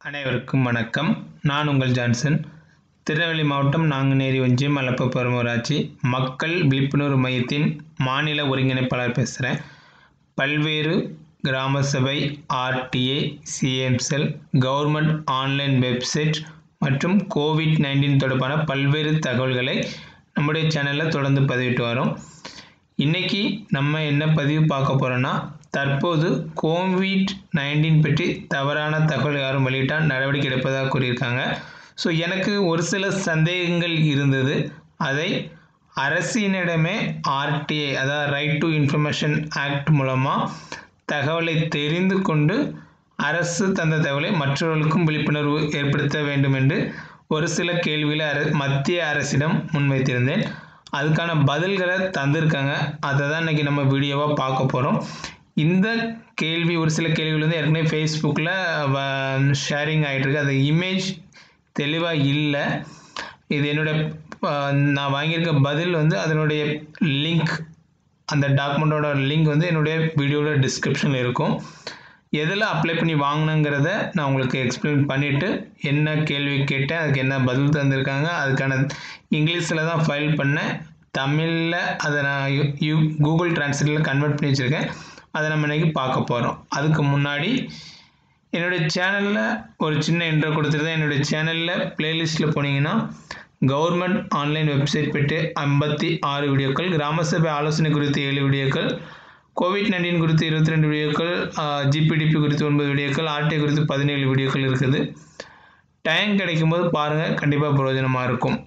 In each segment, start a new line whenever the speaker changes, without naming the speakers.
அனைவருக்கும் வணக்கம் நான் உங்கள் ஜான்சன் திருநெல்வேலி மாவட்டம் நாங்குநேரி ஒன்றியம் மலப்பபுரம் ஊராட்சி மக்கள் விழிப்புணர்வு மையத்தின் மாநில ஒருங்கிணைப்பாளர் பேசுகிறேன் பல்வேறு கிராம சபை RTA CM cell government online website மற்றும் கோவிட் நைன்டீன் தொடர்பான பல்வேறு தகவல்களை நம்முடைய சேனலில் தொடர்ந்து பதிவிட்டு வரோம் இன்னைக்கு நம்ம என்ன பதிவு பார்க்க போகிறோன்னா தற்போது கோவிட் நைன்டீன் பற்றி தவறான தகவல் யாரும் வெளியிட்டால் நடவடிக்கை எடுப்பதாக கூறியிருக்காங்க ஸோ எனக்கு ஒரு சில சந்தேகங்கள் இருந்தது அதை அரசினிடமே ஆர்டிஐ அதாவது ரைட் டு இன்ஃபர்மேஷன் ஆக்ட் மூலமாக தகவலை தெரிந்து கொண்டு அரசு தந்த தகவலை மற்றவர்களுக்கும் விழிப்புணர்வு ஏற்படுத்த வேண்டும் என்று ஒரு சில கேள்விகளை அர மத்திய அரசிடம் முன்வைத்திருந்தேன் அதுக்கான பதில்களை தந்திருக்காங்க அதை தான் இன்றைக்கி நம்ம வீடியோவாக பார்க்க போகிறோம் இந்த கேள்வி ஒரு சில கேள்விகள் வந்து ஏற்கனவே ஃபேஸ்புக்கில் ஷேரிங் ஆகிட்டுருக்கு அது இமேஜ் தெளிவாக இல்லை இது என்னோட நான் வாங்கியிருக்க பதில் வந்து அதனுடைய லிங்க் அந்த டாக்குமெண்ட்டோட லிங்க் வந்து என்னுடைய வீடியோட டிஸ்கிரிப்ஷனில் இருக்கும் எதில் அப்ளை பண்ணி வாங்கினங்கிறத நான் உங்களுக்கு எக்ஸ்பிளைன் பண்ணிவிட்டு என்ன கேள்வி கேட்டேன் அதுக்கு என்ன பதில் தந்திருக்காங்க அதுக்கான இங்கிலீஷில் தான் ஃபைல் பண்ணேன் தமிழில் அதை நான் யூ யூ கூகுள் டிரான்ஸ்லேட்டில் கன்வெர்ட் பண்ணி வச்சுருக்கேன் அதை நம்ம இன்றைக்கி பார்க்க போகிறோம் அதுக்கு முன்னாடி என்னுடைய சேனலில் ஒரு சின்ன இன்ட்ரோ கொடுத்துருந்தேன் என்னுடைய சேனலில் ப்ளேலிஸ்ட்டில் போனீங்கன்னா கவர்மெண்ட் ஆன்லைன் வெப்சைட் பெற்று ஐம்பத்தி ஆறு வீடியோக்கள் கிராம சபை ஆலோசனை குறித்து ஏழு வீடியோக்கள் கோவிட் நைன்டீன் குறித்து இருபத்தி ரெண்டு வீடியோக்கள் ஜிபிடிபி குறித்து ஒன்பது வீடியோக்கள் ஆர்டிஐ குறித்து பதினேழு வீடியோக்கள் இருக்குது டைம் கிடைக்கும் போது பாருங்கள் கண்டிப்பாக பிரயோஜனமாக இருக்கும்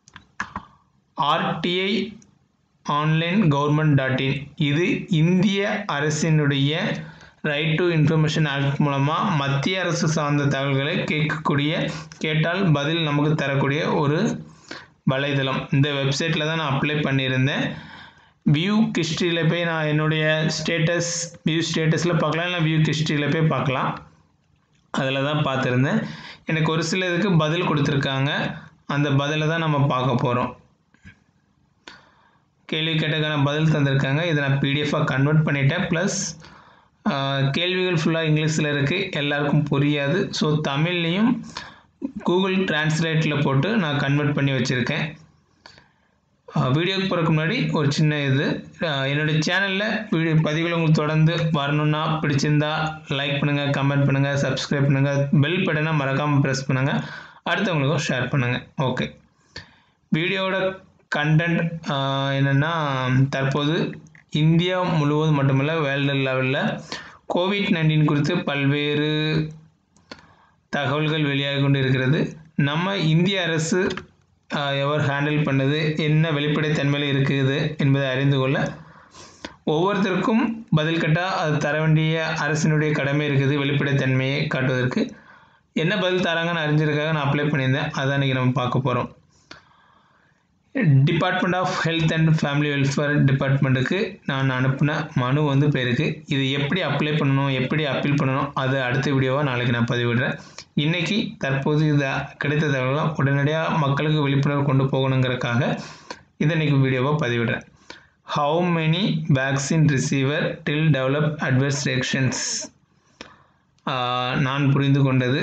RTI online government dot in இது இந்திய அரசினுடைய ரைட் டு இன்ஃபர்மேஷன் ஆக்ட் மூலமாக மத்திய அரசு சார்ந்த தகவல்களை கேட்கக்கூடிய கேட்டால் பதில் நமக்கு தரக்கூடிய ஒரு வலைதளம் இந்த வெப்சைட்டில் தான் நான் அப்ளை பண்ணியிருந்தேன் வியூ ஹிஸ்ட்ரியில் போய் நான் என்னுடைய ஸ்டேட்டஸ் வியூ ஸ்டேட்டஸில் பார்க்கலாம் இல்லை வியூ ஹிஸ்ட்ரியில் போய் பார்க்கலாம் அதில் தான் பார்த்துருந்தேன் எனக்கு ஒரு சில இதுக்கு பதில் கொடுத்துருக்காங்க அந்த பதிலை தான் நம்ம பார்க்க போகிறோம் கேள்வி கேட்டதுக்கான பதில் தந்திருக்காங்க இதை நான் பிடிஎஃபாக கன்வெர்ட் பண்ணிட்டேன் ப்ளஸ் கேள்விகள் ஃபுல்லாக இங்கிலீஷில் இருக்குது எல்லாருக்கும் புரியாது ஸோ தமிழ்லேயும் கூகுள் டிரான்ஸ்லேட்டில் போட்டு நான் கன்வெர்ட் பண்ணி வச்சுருக்கேன் வீடியோக்கு போகிறதுக்கு முன்னாடி ஒரு சின்ன இது என்னுடைய சேனலில் வீடியோ பதிவுகள் உங்களுக்கு தொடர்ந்து வரணுன்னா பிடிச்சிருந்தா லைக் பண்ணுங்கள் கமெண்ட் பண்ணுங்கள் சப்ஸ்கிரைப் பண்ணுங்கள் பெல் பட்டனை மறக்காமல் ப்ரெஸ் பண்ணுங்கள் அடுத்தவங்களுக்கும் ஷேர் பண்ணுங்கள் ஓகே வீடியோவோட கண்டென்ட் என்னென்னா தற்போது இந்தியா முழுவதும் மட்டுமல்ல வேர்ல்டு லெவலில் கோவிட் நைன்டீன் குறித்து பல்வேறு தகவல்கள் வெளியாகி கொண்டு இருக்கிறது நம்ம இந்திய அரசு எவர் ஹேண்டில் பண்ணது என்ன வெளிப்படைத்தன்மையில் இருக்குது என்பதை அறிந்து கொள்ள ஒவ்வொருத்தருக்கும் பதில் கேட்டால் அது தர வேண்டிய அரசினுடைய கடமை இருக்குது வெளிப்படைத்தன்மையை காட்டுவதற்கு என்ன பதில் தராங்கன்னு அறிஞ்சிருக்காக நான் அப்ளை பண்ணியிருந்தேன் அதான் இன்றைக்கி நம்ம பார்க்க போகிறோம் department of health and family welfare டிபார்ட்மெண்ட்டுக்கு நான் அனுப்பின மனு வந்து போயிருக்கு இது எப்படி அப்ளை பண்ணணும் எப்படி அப்பீல் பண்ணணும் அது அடுத்த வீடியோவாக நாளைக்கு நான் பதிவிடுறேன் இன்றைக்கி தற்போது இது கிடைத்த தகவலாம் உடனடியாக மக்களுக்கு விழிப்புணர்வு கொண்டு போகணுங்கிறதுக்காக இதை இன்றைக்கி வீடியோவாக பதிவிடுறேன் how many vaccine receiver till develop adverse reactions நான் புரிந்து கொண்டது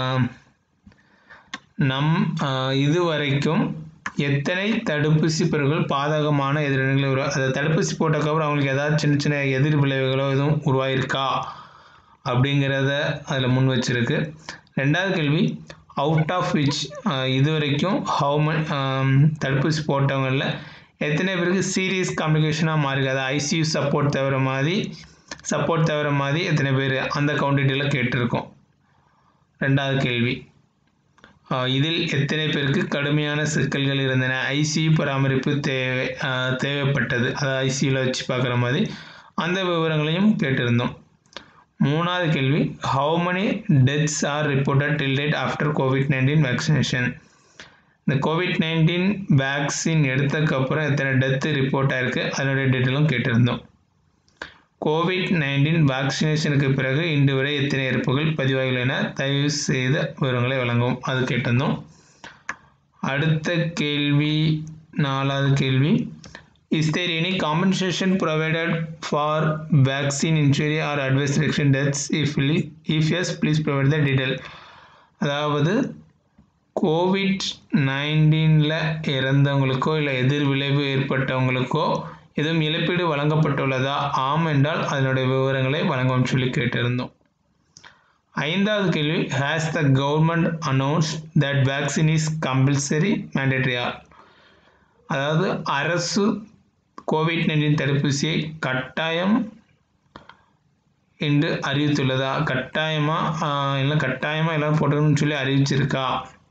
நம் இதுவரைக்கும் எத்தனை தடுப்பூசி பெறுகள் பாதகமான எதிர்வினைகளை உருவா அதை தடுப்பூசி போட்டக்கப்புறம் அவங்களுக்கு ஏதாவது சின்ன சின்ன எதிர் விளைவுகளோ எதுவும் உருவாயிருக்கா அப்படிங்கிறத அதில் முன் வச்சிருக்கு ரெண்டாவது கேள்வி அவுட் ஆஃப் விச் இது வரைக்கும் ஹவு ம தடுப்பூசி போட்டவங்களில் எத்தனை பேருக்கு சீரியஸ் காம்ப்ளிகேஷனாக மாறிருக்கு அதை ஐசியூ சப்போர்ட் தவிர மாதிரி சப்போர்ட் தவிர மாதிரி எத்தனை பேர் அந்த கவுண்டிட்டியில் கேட்டிருக்கோம் ரெண்டாவது கேள்வி இதில் எத்தனை பேருக்கு கடுமையான சிக்கல்கள் இருந்தன ஐசியு பராமரிப்பு தேவை தேவைப்பட்டது அதாவது ஐசியூவில் வச்சு பார்க்குற மாதிரி அந்த விவரங்களையும் கேட்டிருந்தோம் மூணாவது கேள்வி how many deaths are reported till date after COVID nineteen vaccination இந்த கோவிட் நைன்டீன் வேக்சின் எடுத்ததுக்கப்புறம் எத்தனை டெத்து ரிப்போர்ட் ஆயிருக்கு அதனுடைய டீட்டெயிலும் கேட்டிருந்தோம் கோவிட் நைன்டீன் வேக்சினேஷனுக்கு பிறகு இன்று வரை எத்தனை இறப்புகள் பதிவாகியுள்ளன என தயவு செய்த விவரங்களை வழங்கவும் அது கேட்டிருந்தோம் அடுத்த கேள்வி நாலாவது கேள்வி is there any compensation provided for vaccine injury or adverse reaction deaths if if yes please provide the detail அதாவது கோவிட் நைன்டீனில் இறந்தவங்களுக்கோ இல்லை எதிர்விளைவு ஏற்பட்டவங்களுக்கோ எதுவும் இழப்பீடு வழங்கப்பட்டுள்ளதா ஆம் என்றால் அதனுடைய விவரங்களை வழங்கவும் சொல்லி கேட்டிருந்தோம் ஐந்தாவது கேள்வி has the government announce that vaccine is compulsory மேண்டேட்ரியா அதாவது அரசு கோவிட் நைன்டீன் தடுப்பூசியை கட்டாயம் என்று அறிவித்துள்ளதா கட்டாயமாக இல்லை கட்டாயமாக எல்லாம் போட்டுக்கணும்னு சொல்லி அறிவிச்சிருக்கா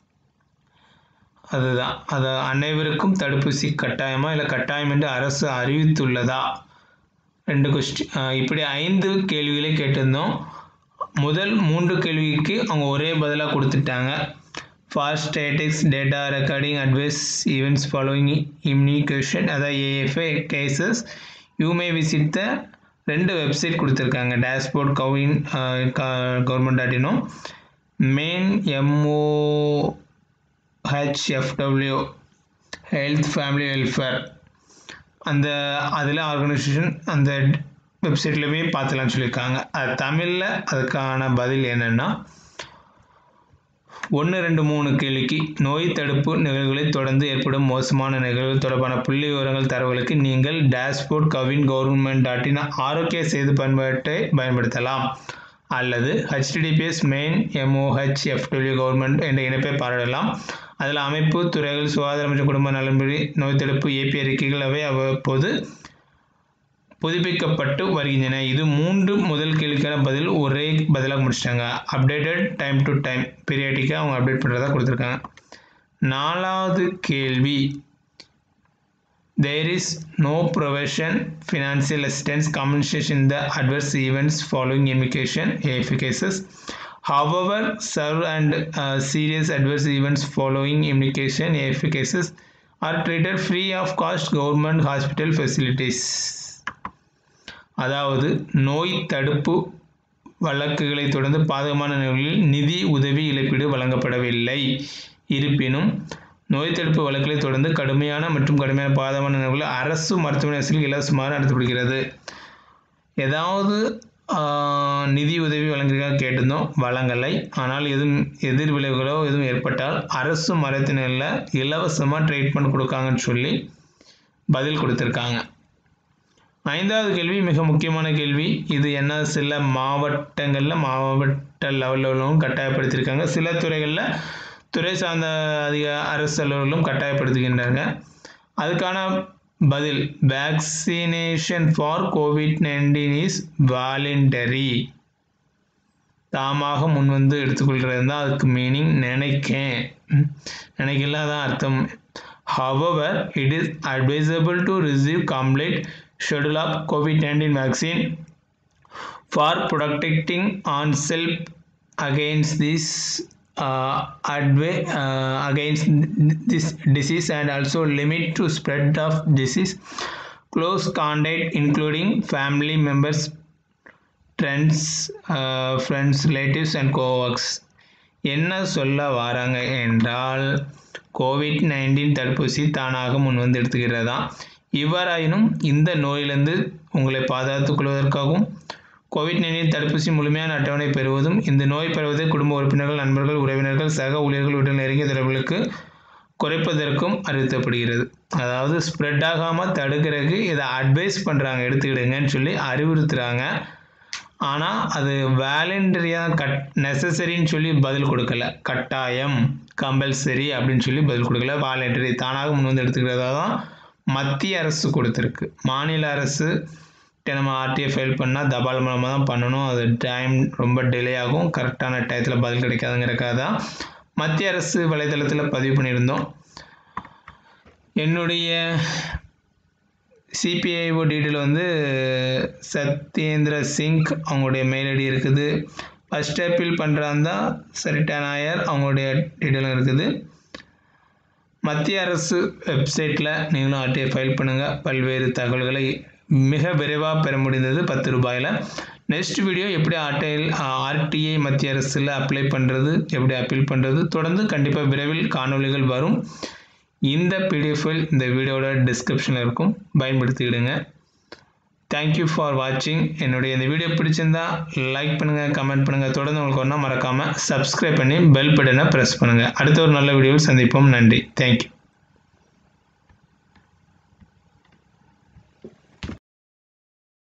அதுதான் அது அனைவருக்கும் தடுப்பூசி கட்டாயமா இல்லை கட்டாயம் என்று அரசு அறிவித்துள்ளதா ரெண்டு கொஸ்டின் இப்படி ஐந்து கேள்விகளை கேட்டிருந்தோம் முதல் மூன்று கேள்விக்கு அவங்க ஒரே பதிலாக கொடுத்துட்டாங்க for statistics data recording adverse events following immunization அதாவது AEFI cases you may visit the ரெண்டு வெப்சைட் கொடுத்துருக்காங்க டேஷ்போர்ட் கவின் கவர்மெண்ட் டாட் இனும் main MO HFW health family welfare அந்த அதில் ஆர்கனைசேஷன் அந்த வெப்சைட்டில் போய் பார்த்துலாம்னு சொல்லியிருக்காங்க அது தமிழில் அதுக்கான பதில் என்னென்னா ஒன்று ரெண்டு மூணு கேள்விக்கு நோய் தடுப்பு நிகழ்வுகளை தொடர்ந்து ஏற்படும் மோசமான நிகழ்வுகள் தொடர்பான புள்ளி விவரங்கள் தரவுகளுக்கு நீங்கள் dashboard CoWIN government dot in ஆரோக்கிய செய்து பயன்பாட்டை பயன்படுத்தலாம் அல்லது HTTPS main MOH FW government என்ற இணைப்பை பார்வையிடலாம் அதில் அமைப்பு துறைகள் சுகாதாரம் மற்றும் குடும்ப நலன்படி நோய் தடுப்பு ஏபி அறிக்கைகள் அவை அவ்வப்போது புதுப்பிக்கப்பட்டு வருகின்றன இது மூன்று முதல் கேள்விக்கான பதில் ஒரே பதிலாக முடிச்சிட்டாங்க அப்டேட்டட் டைம் டு டைம் பீரியாடிக்காக அவங்க அப்டேட் பண்ணுறதா கொடுத்துருக்காங்க நாலாவது கேள்வி there is no provision financial assistance compensation in the adverse events following immunication AF cases however severe and uh, serious adverse events following immunication AF cases are treated free of cost government hospital facilities அதாவது நோய் தடுப்பு வழக்குகளை தொடர்ந்து பாதகமான நிலைகளில் நிதி உதவி இழப்பீடு வழங்கப்படவில்லை இருப்பினும் நோய் தடுப்பு வழக்குகளை தொடர்ந்து கடுமையான மற்றும் கடுமையான பாதகமான நிலைகளில் அரசு மருத்துவமனை வசதிகள் இலவசமாக நடத்தப்படுகிறது ஏதாவது நிதி உதவி வழங்குறதாக கேட்டிருந்தோம் வழங்கலை ஆனால் எதுவும் எதிர் விளைவுகளோ எதுவும் ஏற்பட்டால் அரசு மருத்துவமனையில் இலவசமாக ட்ரீட்மெண்ட் கொடுக்காங்கன்னு சொல்லி பதில் கொடுத்துருக்காங்க ஐந்தாவது கேள்வி மிக முக்கியமான கேள்வி இது என்ன சில மாவட்டங்களில் மாவட்ட லெவலிலும் கட்டாயப்படுத்தியிருக்காங்க சில துறைகளில் துறை சார்ந்த அதிக அரசு அலுவலர்களும் கட்டாயப்படுத்துகின்றன அதுக்கான பதில் vaccination for COVID nineteen is voluntary தாமாக முன் வந்து எடுத்துக்கொள்கிறது தான் அதுக்கு மீனிங் நினைக்கேன் நினைக்கல தான் அர்த்தம் however it is advisable to receive complete schedule of COVID-19 vaccine for protecting oneself against this uh, adva- uh, against this disease and also limit to spread of disease close contact including family members friends uh, friends relatives and co-workers என்ன சொல்ல வராங்க என்றால் Covid nineteen தடுப்பூசி தானாக முன் வந்து எடுத்துக்கிறதா இவ்வாறாயினும் இந்த நோயிலிருந்து உங்களை பாதுகாத்துக் கொள்வதற்காகவும் கோவிட் நைன்டீன் தடுப்பூசி முழுமையான அட்டவணை பெறுவதும் இந்த நோய் பரவுவதை குடும்ப உறுப்பினர்கள் நண்பர்கள் உறவினர்கள் சக ஊழியர்கள் உடன் நெருங்கிய தொடர்புகளுக்கு குறைப்பதற்கும் அறிவுறுத்தப்படுகிறது அதாவது ஸ்ப்ரெட் ஆகாமல் தடுக்கிறதுக்கு இதை அட்வைஸ் பண்ணுறாங்க எடுத்துக்கிடுங்கன்னு சொல்லி அறிவுறுத்துகிறாங்க ஆனால் அது வேலண்டரியாக கட் நெசசரின்னு சொல்லி பதில் கொடுக்கல கட்டாயம் கம்பல்சரி அப்படின்னு சொல்லி பதில் கொடுக்கல வாலண்டரி தானாக முன் வந்து எடுத்துக்கிறதா தான் மத்திய அரசு கொடுத்துருக்கு மாநில அரசு நம்ம ஆர்டிஐ ஃபைல் பண்ணால் தபால் மூலமாக தான் பண்ணணும் அது டைம் ரொம்ப டிலே ஆகும் கரெக்டான டயத்தில் பதில் கிடைக்காதுங்கிறக்காக தான் மத்திய அரசு வலைதளத்தில் பதிவு பண்ணியிருந்தோம் என்னுடைய சிபிஐஓ டீட்டெயில் வந்து சத்யேந்திர சிங் அவங்களுடைய மெயில் ஐடி இருக்குது ஃபஸ்ட் அப்பீல் பண்ணுறாந்தா சரிட்டா நாயர் அவங்களுடைய டீட்டெயிலும் இருக்குது மத்திய அரசு வெப்சைட்டில் நீங்களும் ஆர்டிஐ ஃபைல் பண்ணுங்கள் பல்வேறு தகவல்களை மிக விரைவாக பெற முடிந்தது பத்து ரூபாயில் நெக்ஸ்ட் வீடியோ எப்படி ஆர்டிஐ ஆர்டிஐ மத்திய அரசில் அப்ளை பண்ணுறது எப்படி அப்பீல் பண்ணுறது தொடர்ந்து கண்டிப்பாக விரைவில் காணொலிகள் வரும் இந்த பிடிஎஃப் இந்த வீடியோட டிஸ்கிரிப்ஷனில் இருக்கும் பயன்படுத்திக்கிடுங்க தேங்க்யூ ஃபார் வாட்சிங் என்னுடைய இந்த வீடியோ பிடிச்சிருந்தா லைக் பண்ணுங்கள் கமெண்ட் பண்ணுங்கள் தொடர்ந்து உங்களுக்கு ஒன்றா மறக்காமல் சப்ஸ்கிரைப் பண்ணி பெல் பட்டனை ப்ரெஸ் பண்ணுங்கள் அடுத்த ஒரு நல்ல வீடியோவில் சந்திப்போம் நன்றி தேங்க்யூ